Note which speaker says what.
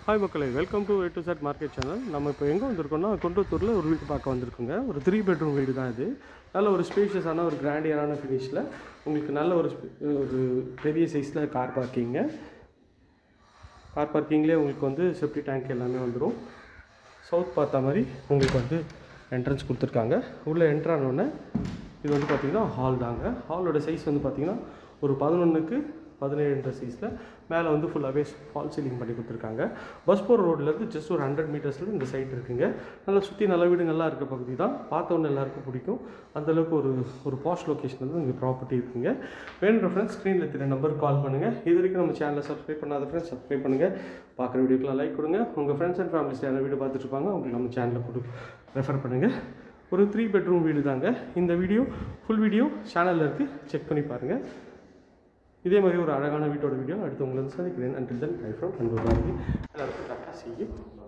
Speaker 1: hi மக்களே welcome to A to Z market channel நம்ம இப்போ எங்கே வந்திருக்கோம்னா குண்டத்தூரில் ஒரு வீடு பார்க்க வந்திருக்கோங்க ஒரு த்ரீ பெட்ரூம் வீடு தான் இது நல்ல ஒரு ஸ்பேஷியஸான ஒரு கிராண்டியரான ஃபினிஷில் உங்களுக்கு நல்ல ஒரு sp- ஒரு பெரிய சைஸில் கார் பார்க்கிங்க கார் பார்க்கிங்லேயே உங்களுக்கு வந்து செப்டி டேங்க் எல்லாமே வந்துடும் சவுத் பார்த்த மாதிரி உங்களுக்கு வந்து என்ட்ரன்ஸ் கொடுத்துருக்காங்க உள்ளே என்ட்ரு ஆனோடனே இது வந்து பார்த்திங்கன்னா ஹால் தாங்க ஹாலோட சைஸ் வந்து பார்த்திங்கன்னா ஒரு பதினொன்றுக்கு பதினேழுன்ற சைஸில் மேலே வந்து ஃபுல்லாகவே ஃபால் சீலிங் பண்ணி கொடுத்துருக்காங்க பஸ் போகிற ரோட்லேருந்து ஜஸ்ட் ஒரு ஹண்ட்ரட் மீட்டர்ஸில் இந்த சைட் இருக்குங்க நல்லா சுற்றி நல்ல வீடுங்கள்லாம் இருக்க பகுதி தான் பார்த்தவொன்னே எல்லாருக்கும் பிடிக்கும் அந்தளவுக்கு ஒரு ஒரு பாஸ்ட் லொக்கேஷன் வந்து இங்கே ப்ராப்பர்ட்டி இருக்குங்க வேணுன்ற ஃப்ரெண்ட்ஸ் ஸ்க்ரீனில் தெரிய நம்பருக்கு கால் பண்ணுங்கள் இது வரைக்கும் நம்ம சேனலை சப்ஸ்கிரைப் பண்ணாத ஃப்ரெண்ட்ஸ் சப்ஸ்கிரைப் பண்ணுங்கள் பார்க்குற வீடியோக்கெலாம் லைக் கொடுங்க உங்கள் ஃப்ரெண்ட்ஸ் அண்ட் ஃபேமிலிஸ் யாரும் வீடியோ பார்த்துட்டு இருப்பாங்க அவங்களுக்கு நம்ம சேனலை கொடு ரெஃபர் பண்ணுங்கள் ஒரு த்ரீ பெட்ரூம் வீடு தாங்க இந்த வீடியோ ஃபுல் வீடியோ சேனலில் இருக்குது செக் பண்ணி பாருங்கள் இதே மாதிரி ஒரு அழகான வீட்டோட வீடியோ அடுத்து உங்களை வந்து சந்திக்கிறேன் அண்டில் தன் ஐ ஃப்ரம் அன்பு பாரதி எல்லாருக்கும் டாட்டா see you